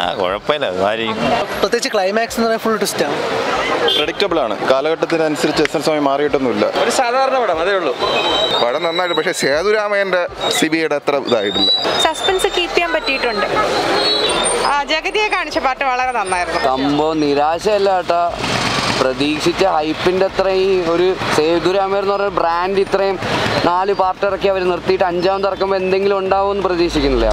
കുഴപ്പമില്ല കാര്യം പ്രത്യേകിച്ച് ക്ലൈമാക്സ് എന്ന് പറഞ്ഞാൽ ഫുൾ ട്വിസ്റ്റാണ് പ്രഡിക്റ്റബിൾ ആണ് കാലഘട്ടത്തിനനുസരിച്ച് എസ് എൻ സ്വാമി മാറിയിട്ടൊന്നുമില്ല ഒരു സാധാരണ പടം അതേ ഉള്ളൂ പടം നന്നായിട്ട് പക്ഷേ സേതുരാമയൻ്റെ സിബിയുടെ അത്ര ഇതായിട്ടില്ല സസ്പെൻസ് കീപ്പ് ചെയ്യാൻ പറ്റിയിട്ടുണ്ട് ആ, ജഗതിയെ കാണിച്ച പാട്ട് വളരെ നന്നായിരുന്നു സംഭവം നിരാശയല്ല കേട്ടാ പ്രതീക്ഷിച്ച ഹൈപ്പിൻ്റെ അത്രയും ഒരു സേതുരാമർ എന്ന് പറഞ്ഞ ബ്രാൻഡ് ഇത്രയും നാല് പാർട്ട് ഇറക്കി അവർ നിർത്തിയിട്ട് അഞ്ചാമത് ഇറക്കുമ്പോൾ എന്തെങ്കിലും ഉണ്ടാവുമെന്ന് പ്രതീക്ഷിക്കുന്നില്ല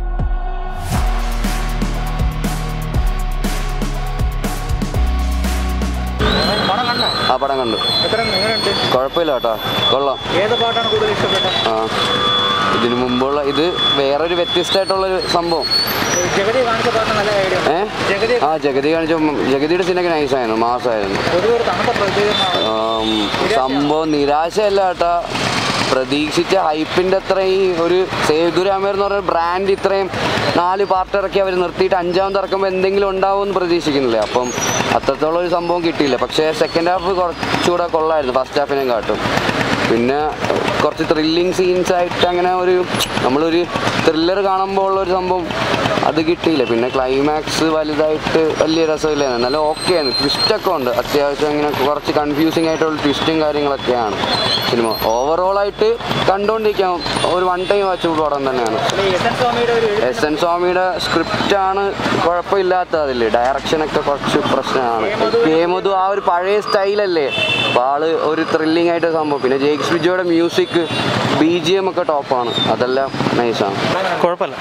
ആ പടം കണ്ടു കുഴപ്പമില്ല കേട്ടോ കൊള്ളാം ഏത് പാട്ടാണ് കൂടുതൽ ഇഷ്ടപ്പെട്ടത് ആ ഇതിനു മുമ്പുള്ള ഇത് വേറൊരു വ്യത്യസ്തമായിട്ടുള്ളൊരു സംഭവം ജഗതി കാണിച്ച പാട്ട് നല്ല ഐഡിയ ഏ ആ ജഗതി കാണിച്ച ജഗതിയുടെ സിനൊക്കെ നൈസായിരുന്നു മാസമായിരുന്നു പൊതുവെ ഒരു തണുത്ത പ്രതികരണമാണ് ആം, സംഭവം നിരാശയല്ല കേട്ടാ പ്രതീക്ഷിച്ച ഹൈപ്പിൻ്റെ അത്രയും ഒരു സേതുരാമർ എന്ന് പറഞ്ഞ ബ്രാൻഡ് ഇത്രയും നാല് പാർട്ട് ഇറക്കി അവർ നിർത്തിയിട്ട് അഞ്ചാമത് ഇറക്കുമ്പോൾ എന്തെങ്കിലും ഉണ്ടാവുമെന്ന് പ്രതീക്ഷിക്കുന്നില്ല അപ്പം അത്രത്തോളം ഒരു സംഭവം കിട്ടിയില്ല പക്ഷേ സെക്കൻഡ് ഹാഫ് കുറച്ചുകൂടെ കൊള്ളായിരുന്നു ഫസ്റ്റ് ഹാഫിനെ കാട്ടും പിന്നെ കുറച്ച് ത്രില്ലിങ് സീൻസ് ആയിട്ട് അങ്ങനെ ഒരു നമ്മളൊരു ത്രില്ലർ കാണുമ്പോൾ ഉള്ള ഒരു സംഭവം അത് കിട്ടിയില്ല പിന്നെ ക്ലൈമാക്സ് വലുതായിട്ട് വലിയ രസമില്ലായിരുന്നു നല്ല ഓക്കെയാണ് ട്വിസ്റ്റൊക്കെ ഉണ്ട് അത്യാവശ്യം ഇങ്ങനെ കുറച്ച് കൺഫ്യൂസിങ് ആയിട്ടുള്ള ട്വിസ്റ്റും കാര്യങ്ങളൊക്കെയാണ് സിനിമ ഓവറോളായിട്ട് കണ്ടുകൊണ്ടിരിക്കാം ഒരു വൺ ടൈം വാച്ച് പടം തന്നെയാണ് എസ് എൻ സ്വാമിയുടെ ഒരു എസ് എൻ സ്വാമിയുടെ സ്ക്രിപ്റ്റാണ് കുഴപ്പമില്ലാത്ത അതിൽ ഡയറക്ഷനൊക്കെ കുറച്ച് പ്രശ്നമാണ് കേമതു ആ ഒരു പഴയ സ്റ്റൈലല്ലേ അപ്പോൾ ആള് ഒരു ത്രില്ലിംഗ് ആയിട്ട് സംഭവം പിന്നെ ജെയ്ക്സ് വിജയുടെ മ്യൂസിക് ബി ജി എം ഒക്കെ ടോപ്പാണ് അതെല്ലാം നൈസാണ് കുഴപ്പമില്ല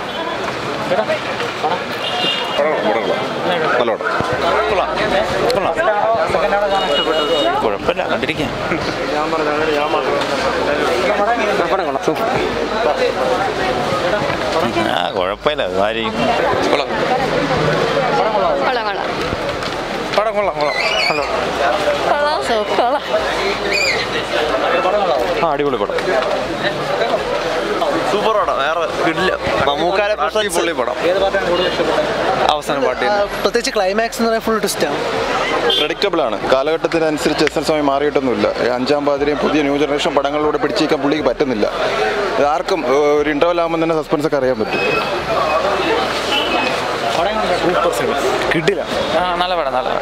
നല്ല പടം കുഴപ്പമില്ല കണ്ടിരിക്കാം ആ കുഴപ്പമില്ല കാര്യം കൊള്ളാം കൊള്ളാം പടം കൊള്ളാം കൊള്ളാം ഹലോ കൊള്ളാം കൊള്ളാം ആ അടിപൊളി പടം സൂപ്പർ പടം വേറെ കിടില്ല മമ്മൂക്കാരെ പുള്ളി പടം ഏത് പാട്ടാണ് കൂടുതൽ ഇഷ്ടപ്പെട്ടത് അവസാന പാട്ട് പ്രത്യേകിച്ച് ക്ലൈമാക്സ് എന്ന് പറഞ്ഞാൽ ഫുൾ ട്വിസ്റ്റാണ് പ്രഡിക്റ്റബിൾ ആണ് കാലഘട്ടത്തിനനുസരിച്ച് എസ് എൻ സ്വാമി മാറിയിട്ടൊന്നുമില്ല ഈ അഞ്ചാം പാതിരയും പുതിയ ന്യൂ ജനറേഷൻ പടങ്ങളിലൂടെ പിടിച്ചിരിക്കാൻ പുള്ളിക്ക് പറ്റുന്നില്ല ഇത് ആർക്കും ഏഹ്, ഒരു ഇൻ്റർവൽ ആകുമ്പോൾ തന്നെ സസ്പെൻസ് ഒക്കെ അറിയാൻ പറ്റും കിടില്ല ആ നല്ല പടം നല്ല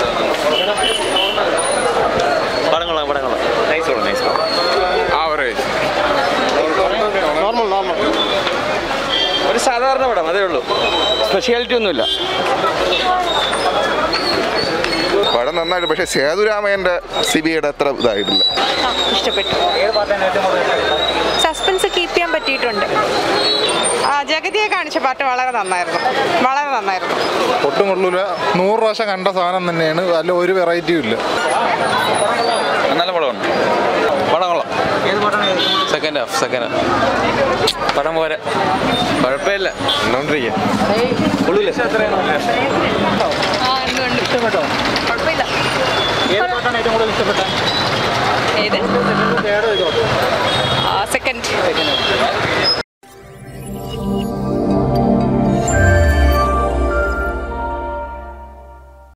പടം കൊള്ളാം പടം കൊള്ളാം നൈസ് പടം നൈസ് പടം ആവറേജ് നോർമൽ നോർമൽ ഒരു സാധാരണ പടം അതേ ഉള്ളൂ സ്പെഷ്യാലിറ്റി ഒന്നുമില്ല പടം നന്നായിട്ട് പക്ഷേ സേതുരാമയൻ്റെ സിബിയുടെ അത്ര ഇതായിട്ടില്ല ഇഷ്ടപ്പെട്ടു ഏത് പാട്ടാണ് ഏറ്റവും കൂടുതൽ ഇഷ്ടപ്പെട്ടത് സസ്പെൻസ് കീപ്പ് ചെയ്യാൻ പറ്റിയിട്ടുണ്ട് ആ, ജഗതിയെ കാണിച്ച പാട്ട് വളരെ നന്നായിരുന്നു വളരെ നന്നായിരുന്നു ഒട്ടും കൊള്ളൂല നൂറ് പ്രാവശ്യം കണ്ട സാധനം തന്നെയാണ് അല്ല ഒരു വെറൈറ്റിയും ഇല്ല നല്ല പടമാണ് പടം കൊള്ളാം ഏത് പാട്ടാണ് ഏറ്റവും കൂടുതൽ സെക്കൻഡ് ഹാഫ് സെക്കൻഡ് ഹാഫ് പടം പോരെ കുഴപ്പമില്ല കണ്ടോണ്ടിരിക്കുക ആ ഉണ്ട് ഉണ്ട് ഇഷ്ടപ്പെട്ടോ കുഴപ്പമില്ല ഏത് പാട്ടാണ് ഏറ്റവും കൂടുതൽ ഇഷ്ടപ്പെട്ടത് ഏത് തേർഡ് സെക്കൻഡ്